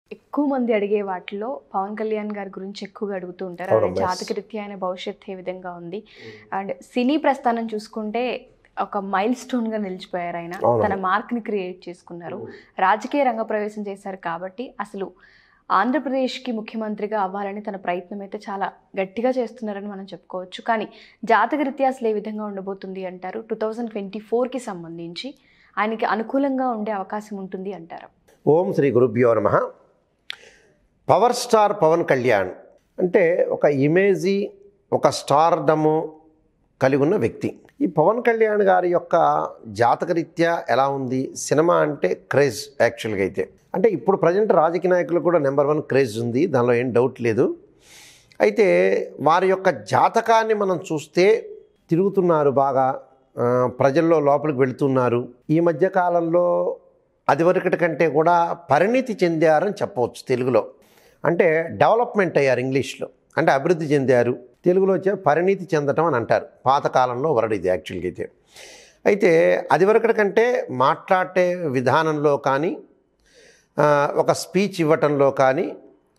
ఎక్కువ మంది అడిగే వాటిలో పవన్ కళ్యాణ్ గారి గురించి ఎక్కువగా అడుగుతూ ఉంటారు ఆయన అవునమ్మా. జాతకరీత్యా ఆయన భవిష్యత్తు ఏ విధంగా ఉంది అండ్ సినీ ప్రస్థానం చూసుకుంటే ఒక మైల్ స్టోన్ గా నిలిచిపోయారు ఆయన అవునమ్మా. తన మార్క్ ని క్రియేట్ చేసుకున్నారు రాజకీయ రంగ ప్రవేశం చేశారు కాబట్టి అసలు ఆంధ్రప్రదేశ్కి ముఖ్యమంత్రిగా అవ్వాలని తన ప్రయత్నం అయితే చాలా గట్టిగా చేస్తున్నారని మనం చెప్పుకోవచ్చు కానీ జాతకరీత్యా అసలు ఏ విధంగా ఉండబోతుంది అంటారు టూ థౌజండ్ ట్వంటీ ఫోర్కి సంబంధించి ఆయనకి అనుకూలంగా ఉండే అవకాశం ఉంటుంది అంటారు ఓం శ్రీ గురుభ్యో నమ పవర్ స్టార్ పవన్ కళ్యాణ్ అంటే ఒక ఇమేజీ ఒక స్టార్డము కలిగి ఉన్న వ్యక్తి ఈ పవన్ కళ్యాణ్ గారి యొక్క జాతకరీత్యా ఎలా ఉంది సినిమా అంటే క్రేజ్ యాక్చువల్గా అయితే అంటే ఇప్పుడు ప్రజెంట్ రాజకీయ నాయకులు కూడా నెంబర్ వన్ క్రేజ్ ఉంది దానిలో ఏం డౌట్ లేదు అయితే వారి యొక్క జాతకాన్ని మనం చూస్తే తిరుగుతున్నారు బాగా ఆ, ప్రజల్లో లోపలికి వెళుతున్నారు ఈ మధ్య కాలంలో అది వరకటి కంటే కూడా పరిణితి చెందారని చెప్పవచ్చు తెలుగులో అంటే డెవలప్మెంట్ అయ్యారు ఇంగ్లీష్లో అంటే అభివృద్ధి చెందారు తెలుగులో వచ్చే పరిణితి చెందటం అని అంటారు పాతకాలంలో వరడు ఇది యాక్చువల్గా అయితే అయితే అది వరకటి కంటే మాట్లాడే విధానంలో కానీ ఆ, ఒక స్పీచ్ ఇవ్వటంలో కానీ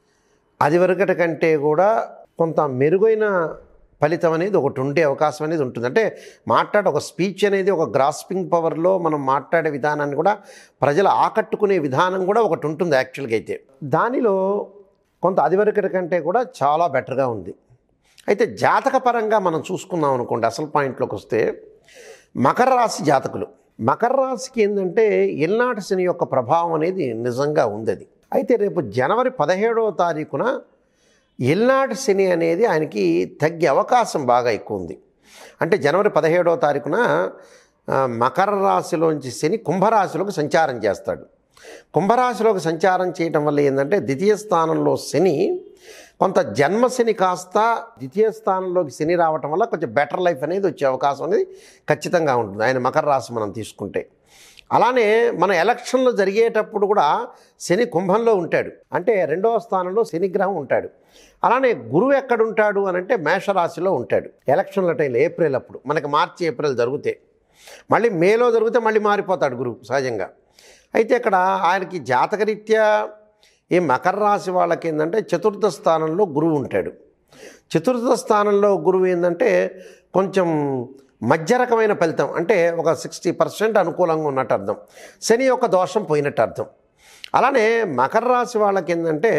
అది వరకటి కంటే కూడా కొంత మెరుగైన ఫలితం అనేది ఒకటి ఉండే అవకాశం అనేది ఉంటుంది అంటే మాట్లాడే ఒక స్పీచ్ అనేది ఒక గ్రాస్పింగ్ పవర్లో మనం మాట్లాడే విధానాన్ని కూడా ప్రజలు ఆకట్టుకునే విధానం కూడా ఒకటి ఉంటుంది యాక్చువల్గా అయితే దానిలో కొంత అది వరకటి కంటే కూడా చాలా బెటర్గా ఉంది అయితే జాతకపరంగా మనం చూసుకుందాం అనుకోండి అసలు పాయింట్లోకి వస్తే మకర రాశి జాతకులు మకర రాశికి ఏంటంటే ఎల్నాటి శని యొక్క ప్రభావం అనేది నిజంగా ఉంది అది అయితే రేపు జనవరి పదిహేడవ తారీఖున ఎల్నాటి శని అనేది ఆయనకి తగ్గే అవకాశం బాగా ఎక్కువ ఉంది అంటే జనవరి పదిహేడవ తారీఖున ఆ, మకర రాశిలోంచి శని కుంభరాశిలోకి సంచారం చేస్తాడు కుంభరాశిలోకి సంచారం చేయటం వల్ల ఏంటంటే ద్వితీయ స్థానంలో శని కొంత జన్మశని కాస్త ద్వితీయ స్థానంలోకి శని రావటం వల్ల కొంచెం బెటర్ లైఫ్ అనేది వచ్చే అవకాశం అనేది ఖచ్చితంగా ఉంటుంది ఆయన మకర రాశి మనం తీసుకుంటే అలానే మన ఎలక్షన్లు జరిగేటప్పుడు కూడా శని కుంభంలో ఉంటాడు అంటే రెండవ స్థానంలో శనిగ్రహం ఉంటాడు అలానే గురువు ఎక్కడుంటాడు అని అంటే మేషరాశిలో ఉంటాడు ఎలక్షన్ల టైంలో ఏప్రిల్ అప్పుడు మనకి మార్చి ఏప్రిల్ జరుగుతాయి మళ్ళీ మేలో జరిగితే మళ్ళీ మారిపోతాడు గురువు సహజంగా అయితే ఇక్కడ ఆయనకి జాతకరీత్యా ఈ మకర రాశి వాళ్ళకి ఏంటంటే చతుర్థ స్థానంలో గురువు ఉంటాడు చతుర్థ స్థానంలో గురువు ఏంటంటే కొంచెం మధ్య రకమైన ఫలితం అంటే ఒక సిక్స్టీ పర్సెంట్ అనుకూలంగా ఉన్నట్టు అర్థం శని యొక్క దోషం పోయినట్టు అర్థం అలానే మకర రాశి వాళ్ళకి ఏంటంటే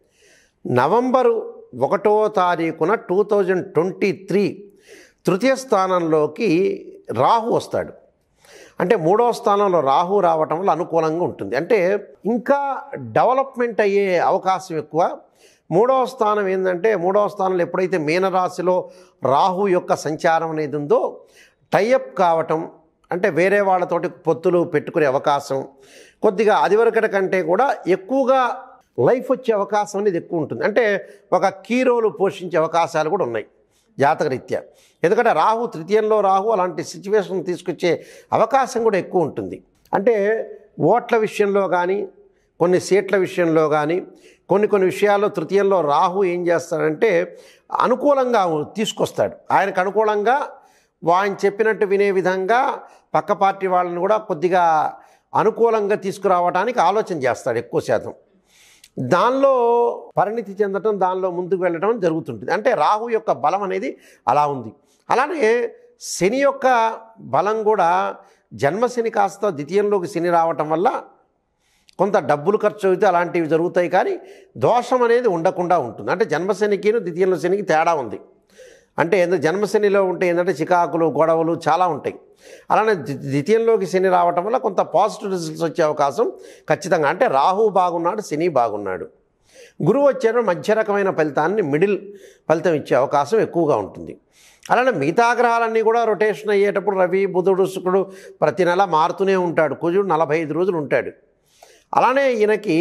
నవంబరు ఒకటో తారీఖున టూ థౌజండ్ ట్వంటీ త్రీ తృతీయ స్థానంలోకి రాహు వస్తాడు అంటే మూడవ స్థానంలో రాహు రావటం వల్ల అనుకూలంగా ఉంటుంది అంటే ఇంకా డెవలప్మెంట్ అయ్యే అవకాశం ఎక్కువ మూడవ స్థానం ఏంటంటే మూడవ స్థానంలో ఎప్పుడైతే మీనరాశిలో రాహు యొక్క సంచారం అనేది ఉందో టైఅప్ కావటం అంటే వేరే వాళ్ళతోటి పొత్తులు పెట్టుకునే అవకాశం కొద్దిగా అదివరకటి కంటే కూడా ఎక్కువగా లైఫ్ వచ్చే అవకాశం అనేది ఎక్కువ ఉంటుంది అంటే ఒక కీ రోలు పోషించే అవకాశాలు కూడా ఉన్నాయి జాతకరీత్యా ఎందుకంటే రాహు తృతీయంలో రాహు అలాంటి సిచ్యువేషన్ తీసుకొచ్చే అవకాశం కూడా ఎక్కువ ఉంటుంది అంటే ఓట్ల విషయంలో కానీ కొన్ని సీట్ల విషయంలో కానీ కొన్ని కొన్ని విషయాల్లో తృతీయంలో రాహు ఏం చేస్తాడంటే అనుకూలంగా తీసుకొస్తాడు ఆయనకు అనుకూలంగా ఆయన చెప్పినట్టు వినే విధంగా పక్క పార్టీ వాళ్ళని కూడా కొద్దిగా అనుకూలంగా తీసుకురావడానికి ఆలోచన చేస్తాడు ఎక్కువ శాతం దానిలో పరిణితి చెందటం దానిలో ముందుకు వెళ్ళటం జరుగుతుంటుంది అంటే రాహు యొక్క బలం అనేది అలా ఉంది అలానే శని యొక్క బలం కూడా జన్మశని కాస్త ద్వితీయంలోకి శని రావటం వల్ల కొంత డబ్బులు ఖర్చు అయితే అలాంటివి జరుగుతాయి కానీ దోషం అనేది ఉండకుండా ఉంటుంది అంటే జన్మశనికి ద్వితీయంలో శనికి తేడా ఉంది అంటే ఏంటంటే జన్మశనిలో ఉంటే ఏంటంటే చికాకులు గొడవలు చాలా ఉంటాయి అలానే ద్వి- ద్వితీయంలోకి శని రావటం వల్ల కొంత పాజిటివ్ రిజల్ట్స్ వచ్చే అవకాశం ఖచ్చితంగా అంటే రాహు బాగున్నాడు శని బాగున్నాడు గురువు వచ్చేట మధ్య రకమైన ఫలితాన్ని మిడిల్ ఫలితం ఇచ్చే అవకాశం ఎక్కువగా ఉంటుంది అలానే మిగతా గ్రహాలన్నీ కూడా రొటేషన్ అయ్యేటప్పుడు రవి బుధుడు శుక్రుడు ప్రతి నెల మారుతూనే ఉంటాడు కుజుడు నలభై ఐదు రోజులు ఉంటాడు అలానే ఈయనకి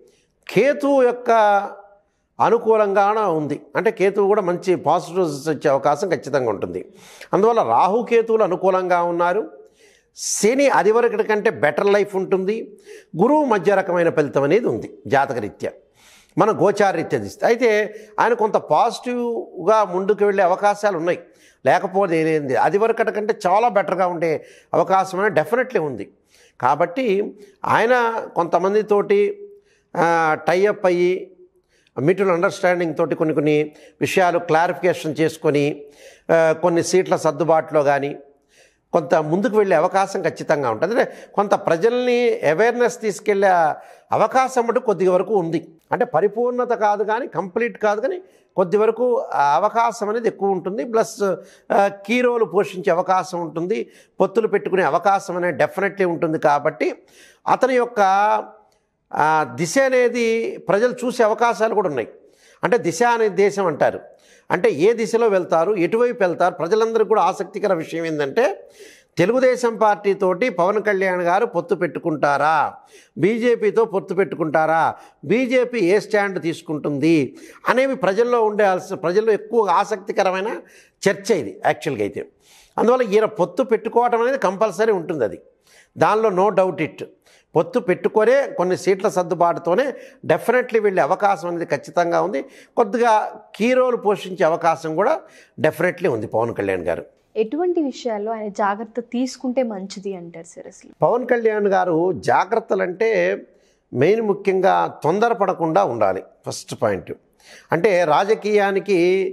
కేతు యొక్క అనుకూలంగానే ఉంది అంటే కేతువు కూడా మంచి పాజిటివ్స్ వచ్చే అవకాశం ఖచ్చితంగా ఉంటుంది అందువల్ల రాహు కేతువులు అనుకూలంగా ఉన్నారు శని అది వరకటి కంటే బెటర్ లైఫ్ ఉంటుంది గురువు మధ్య రకమైన ఫలితం అనేది ఉంది జాతకరీత్యా మన గోచారరీత్యా తీస్తే అయితే ఆయన కొంత పాజిటివ్గా ముందుకు వెళ్ళే అవకాశాలు ఉన్నాయి లేకపోతే ఏంది అది వరకటి కంటే చాలా బెటర్గా ఉండే అవకాశం అనేది డెఫినెట్లీ ఉంది కాబట్టి ఆయన కొంతమందితోటి టైఅప్ అయ్యి మ్యూచువల్ అండర్స్టాండింగ్ తోటి కొన్ని కొన్ని విషయాలు క్లారిఫికేషన్ చేసుకొని ఆ, కొన్ని సీట్ల సర్దుబాటులో కానీ కొంత ముందుకు వెళ్ళే అవకాశం ఖచ్చితంగా ఉంటుంది అంటే కొంత ప్రజల్ని అవేర్నెస్ తీసుకెళ్ళే అవకాశం మటు కొద్ది వరకు ఉంది అంటే పరిపూర్ణత కాదు కానీ కంప్లీట్ కాదు కానీ కొద్ది వరకు ఆ అవకాశం అనేది ఎక్కువ ఉంటుంది ప్లస్ కీ రోల్ పోషించే అవకాశం ఉంటుంది పొత్తులు పెట్టుకునే అవకాశం అనేది డెఫినెట్లీ ఉంటుంది కాబట్టి అతని యొక్క ఆ, దిశ అనేది ప్రజలు చూసే అవకాశాలు కూడా ఉన్నాయి అంటే దిశ అనే దేశం అంటారు అంటే ఏ దిశలో వెళ్తారు ఎటువైపు వెళ్తారు ప్రజలందరికీ కూడా ఆసక్తికర విషయం ఏంటంటే తెలుగుదేశం పార్టీతోటి పవన్ కళ్యాణ్ గారు పొత్తు పెట్టుకుంటారా బీజేపీతో పొత్తు పెట్టుకుంటారా బీజేపీ ఏ స్టాండ్ తీసుకుంటుంది అనేవి ప్రజల్లో ఉండాల్సిన ప్రజల్లో ఎక్కువ ఆసక్తికరమైన చర్చ ఇది యాక్చువల్గా అయితే అందువల్ల ఈయన పొత్తు పెట్టుకోవటం అనేది కంపల్సరీ ఉంటుంది అది దానిలో నో డౌట్ ఇట్ పొత్తు పెట్టుకొనే కొన్ని సీట్ల సర్దుబాటుతోనే డెఫినెట్లీ వెళ్ళే అవకాశం అనేది ఖచ్చితంగా ఉంది కొద్దిగా కీ రోల్ పోషించే అవకాశం కూడా డెఫినెట్లీ ఉంది పవన్ కళ్యాణ్ గారు ఎటువంటి విషయాల్లో ఆయన జాగ్రత్త తీసుకుంటే మంచిది అంటారు సార్ అసలు పవన్ కళ్యాణ్ గారు జాగ్రత్తలు అంటే మెయిన్ ముఖ్యంగా తొందరపడకుండా ఉండాలి ఫస్ట్ పాయింట్ అంటే రాజకీయానికి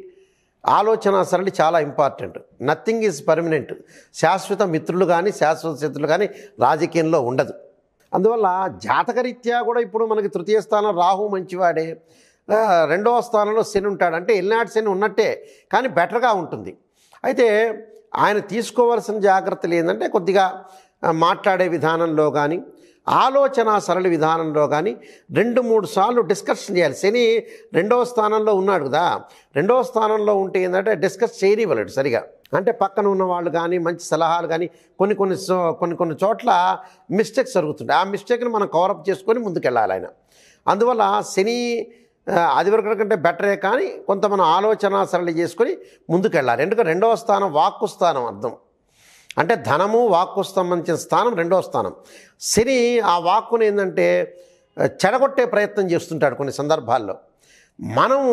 ఆలోచన సరళి చాలా ఇంపార్టెంట్ నథింగ్ ఈజ్ పర్మనెంట్ శాశ్వత మిత్రులు కానీ శాశ్వత శత్రులు కానీ రాజకీయంలో ఉండదు అందువల్ల జాతకరీత్యా కూడా ఇప్పుడు మనకి తృతీయ స్థానం రాహు మంచివాడే ఆ, రెండవ స్థానంలో శని ఉంటాడు అంటే ఎల్నాటి శని ఉన్నట్టే కానీ బెటర్గా ఉంటుంది అయితే ఆయన తీసుకోవాల్సిన జాగ్రత్తలు ఏంటంటే కొద్దిగా ఆ, మాట్లాడే విధానంలో కానీ ఆలోచన సరళి విధానంలో కానీ రెండు మూడు సార్లు డిస్కషన్ చేయాలి శని రెండవ స్థానంలో ఉన్నాడు కదా రెండవ స్థానంలో ఉంటే ఏంటంటే డిస్కస్ చేయనివ్వలేడు సరిగా అంటే పక్కన ఉన్న వాళ్ళు కానీ మంచి సలహాలు కానీ కొన్ని కొన్ని సో- కొన్ని కొన్ని చోట్ల మిస్టేక్స్ జరుగుతుంటాయి ఆ మిస్టేక్ని మనం కవరప్ చేసుకొని ముందుకెళ్ళాలి ఆయన అందువల్ల శని ఆ, అది వరకు కంటే బెటరే కానీ కొంత మనం ఆలోచన సరళి చేసుకొని ముందుకెళ్ళాలి ఎందుకంటే రెండవ స్థానం వాక్కు స్థానం అర్థం అంటే ధనము వాక్కు సంబంధించిన స్థానం రెండవ స్థానం శని ఆ వాక్కుని ఏంటంటే ఆ, చెడగొట్టే ప్రయత్నం చేస్తుంటాడు కొన్ని సందర్భాల్లో మనము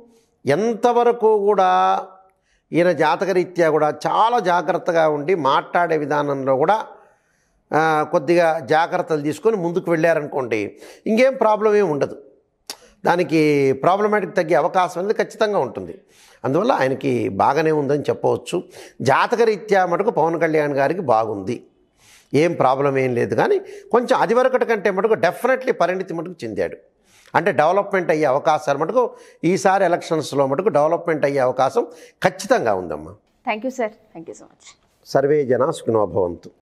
ఎంతవరకు కూడా ఈయన జాతకరీత్యా కూడా చాలా జాగ్రత్తగా ఉండి మాట్లాడే విధానంలో కూడా ఆ, కొద్దిగా జాగ్రత్తలు తీసుకొని ముందుకు వెళ్ళారనుకోండి ఇంకేం ప్రాబ్లం ఏమి ఉండదు దానికి ప్రాబ్లమాటిక్ తగ్గే అవకాశం అనేది ఖచ్చితంగా ఉంటుంది అందువల్ల ఆయనకి బాగానే ఉందని చెప్పవచ్చు జాతకరీత్యా మటుకు పవన్ కళ్యాణ్ గారికి బాగుంది ఏం ప్రాబ్లం ఏం లేదు కానీ కొంచెం అది వరకటి కంటే మటుకు డెఫినెట్లీ పరిణితి మటుకు చెందాడు అంటే డెవలప్మెంట్ అయ్యే అవకాశాలు మటుకు ఈసారి ఎలక్షన్స్లో మటుకు డెవలప్మెంట్ అయ్యే అవకాశం ఖచ్చితంగా ఉందమ్మా thank you sir thank you so much సర్వే జనా సుఖినో భవంతు